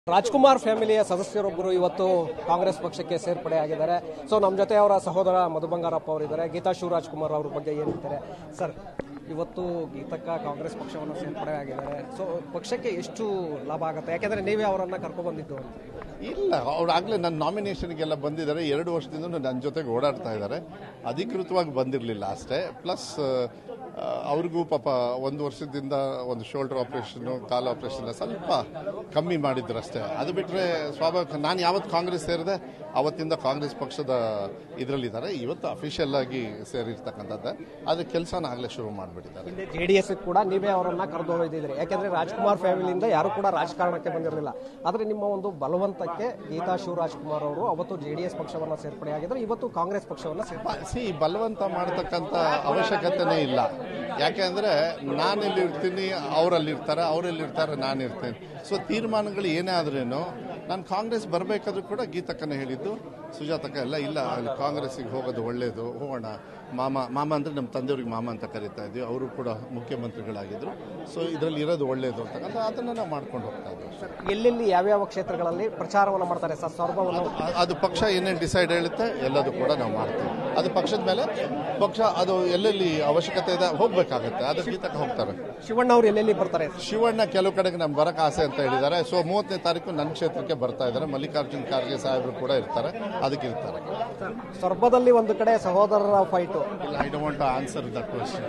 ರಾಜ್ಕುಮಾರ್ ಫ್ಯಾಮಿಲಿಯ ಸದಸ್ಯರೊಬ್ಬರು ಇವತ್ತು ಕಾಂಗ್ರೆಸ್ ಪಕ್ಷಕ್ಕೆ ಸೇರ್ಪಡೆ ಆಗಿದ್ದಾರೆ ಸೊ ನಮ್ಮ ಜೊತೆ ಅವರ ಸಹೋದರ ಮಧು ಬಂಗಾರಪ್ಪ ಅವರಿದ್ದಾರೆ ಗೀತಾ ಶಿವರಾಜ್ ಕುಮಾರ್ ಅವ್ರ ಬಗ್ಗೆ ಏನು ಹೇಳ್ತಾರೆ ಸರ್ ಇವತ್ತು ಗೀತಕ್ಕ ಕಾಂಗ್ರೆಸ್ ಪಕ್ಷವನ್ನು ಸೇರ್ಪಡೆ ಆಗಿದ್ದಾರೆ ಸೊ ಪಕ್ಷಕ್ಕೆ ಎಷ್ಟು ಲಾಭ ಆಗುತ್ತೆ ಯಾಕೆಂದ್ರೆ ನೀವೇ ಅವರನ್ನ ಕರ್ಕೊಂಡು ಬಂದಿದ್ದು ಅಂತ ಇಲ್ಲ ಅವ್ರು ಆಗಲೇ ನನ್ನ ನಾಮಿನೇಷನ್ಗೆಲ್ಲ ಬಂದಿದ್ದಾರೆ ಎರಡು ವರ್ಷದಿಂದ ನನ್ನ ಜೊತೆಗೆ ಓಡಾಡ್ತಾ ಇದ್ದಾರೆ ಅಧಿಕೃತವಾಗಿ ಬಂದಿರಲಿಲ್ಲ ಅಷ್ಟೇ ಪ್ಲಸ್ ಅವ್ರಿಗೂ ಪಾಪ ಒಂದು ವರ್ಷದಿಂದ ಒಂದು ಶೋಲ್ಡರ್ ಆಪರೇಷನ್ನು ಕಾಲು ಆಪರೇಷನ್ ಸ್ವಲ್ಪ ಕಮ್ಮಿ ಮಾಡಿದ್ರು ಅಷ್ಟೇ ಅದು ಬಿಟ್ಟರೆ ಸ್ವಾಭಾವಿಕ ನಾನು ಯಾವತ್ತು ಕಾಂಗ್ರೆಸ್ ಸೇರಿದೆ ಅವತ್ತಿಂದ ಕಾಂಗ್ರೆಸ್ ಪಕ್ಷದ ಇದರಲ್ಲಿದ್ದಾರೆ ಇವತ್ತು ಅಫಿಷಿಯಲ್ ಆಗಿ ಸೇರಿರ್ತಕ್ಕಂಥದ್ದು ಅದ್ರ ಕೆಲಸನ ಆಗಲೇ ಶುರು ಮಾಡಿಬಿಟ್ಟಿದ್ದಾರೆ ಹಿಂದೆ ಜೆ ಡಿ ಎಸ್ ಕೂಡ ನೀವೇ ಅವರನ್ನ ಕರೆದೊಯ್ದಿದ್ರಿ ಯಾಕೆಂದ್ರೆ ರಾಜ್ಕುಮಾರ್ ಫ್ಯಾಮಿಲಿಯಿಂದ ಯಾರು ಕೂಡ ರಾಜಕಾರಣಕ್ಕೆ ಬಂದಿರಲಿಲ್ಲ ಆದ್ರೆ ನಿಮ್ಮ ಒಂದು ಬಲವಂತಕ್ಕೆ ಗೀತಾ ಶಿವರಾಜ್ ಕುಮಾರ್ ಅವರು ಅವತ್ತು ಜೆ ಡಿ ಎಸ್ ಪಕ್ಷವನ್ನ ಸೇರ್ಪಡೆ ಆಗಿದ್ರೆ ಇವತ್ತು ಕಾಂಗ್ರೆಸ್ ಪಕ್ಷವನ್ನ ಸೇರ್ಪಡೆ ಸಿ ಬಲವಂತ ಮಾಡತಕ್ಕಂಥ ಅವಶ್ಯಕತೆನೇ ಇಲ್ಲ ಯಾಕೆಂದ್ರೆ ನಾನೆಲ್ಲಿ ಇರ್ತೀನಿ ಅವರಲ್ಲಿ ಇರ್ತಾರೆ ಅವರಲ್ಲಿ ಇರ್ತಾರೆ ನಾನು ಇರ್ತೇನೆ ಸೊ ತೀರ್ಮಾನಗಳು ಏನೇ ಆದ್ರೇನು ನಾನು ಕಾಂಗ್ರೆಸ್ ಬರಬೇಕಾದ್ರೂ ಕೂಡ ಗೀತಕ್ಕನೇ ಹೇಳಿದ್ದು ಸುಜಾತಕ್ಕ ಎಲ್ಲ ಇಲ್ಲ ಅಲ್ಲಿ ಕಾಂಗ್ರೆಸ್ಸಿಗೆ ಹೋಗೋದು ಒಳ್ಳೇದು ಹೋಗೋಣ ಮಾಮ ಮಾಮ ಅಂದ್ರೆ ನಮ್ಮ ತಂದೆಯವ್ರಿಗೆ ಮಾಮ ಅಂತ ಕರಿತಾ ಇದ್ವಿ ಅವರು ಕೂಡ ಮುಖ್ಯಮಂತ್ರಿಗಳಾಗಿದ್ರು ಸೊ ಇದರಲ್ಲಿ ಇರೋದು ಒಳ್ಳೇದು ಅಂತಕ್ಕಂಥ ಅದನ್ನು ನಾವು ಮಾಡ್ಕೊಂಡು ಹೋಗ್ತಾ ಇದ್ವಿ ಎಲ್ಲೆಲ್ಲಿ ಯಾವ್ಯಾವ ಕ್ಷೇತ್ರಗಳಲ್ಲಿ ಪ್ರಚಾರವನ್ನು ಮಾಡ್ತಾರೆ ಸರ್ ಸರ್ವವನ್ನು ಅ- ಅದು ಪಕ್ಷ ಏನೇನು ಡಿಸೈಡ್ ಹೇಳುತ್ತೆ ಎಲ್ಲದೂ ಕೂಡ ನಾವು ಮಾಡ್ತೀವಿ ಅದು ಪಕ್ಷದ ಮೇಲೆ ಪಕ್ಷ ಅದು ಎಲ್ಲೆಲ್ಲಿ ಅವಶ್ಯಕತೆ ಇದೆ ಹೋಗ್ಬೇಕಾಗತ್ತೆ ಅದ್ರ ಗೀತಕ್ಕೆ ಹೋಗ್ತಾರೆ ಶಿವಣ್ಣ ಅವರು ಎಲ್ಲೆಲ್ಲಿ ಬರ್ತಾರೆ ಶಿವಣ್ಣ ಕೆಲವು ಕಡೆಗೆ ನಮ್ಗೆ ಬರಕ್ ಆಸೆ ಅಂತ ಹೇಳಿದ್ದಾರೆ ಸೊ ಮೂವತ್ತನೇ ತಾರೀಕು ನನ್ನ ಕ್ಷೇತ್ರಕ್ಕೆ ಬರ್ತಾ ಇದ್ದಾರೆ ಮಲ್ಲಿಕಾರ್ಜುನ್ ಖರ್ಗೆ ಸಾಹೇಬರು ಕೂಡ ಇರ್ತಾರೆ ಅದಕ್ಕೆ ಇರ್ತಾರೆ ಸ್ವರ್ಭದಲ್ಲಿ ಒಂದು ಕಡೆ ಸಹೋದರರ ಫೈಟು ಇಲ್ಲ I don't want answer the question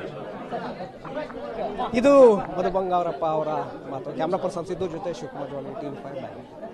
ಇದು ಮಧು ಬಂಗಾರಪ್ಪ ಅವರ ಮಾತು ಕ್ಯಾಮ್ರಾ ಪರ್ಸನ್ ಸಿದ್ದು ಜೊತೆ ಶಿವಕುಮಾರ್ ಜೋಳಿ ಟಿವಿ ಫೈವ್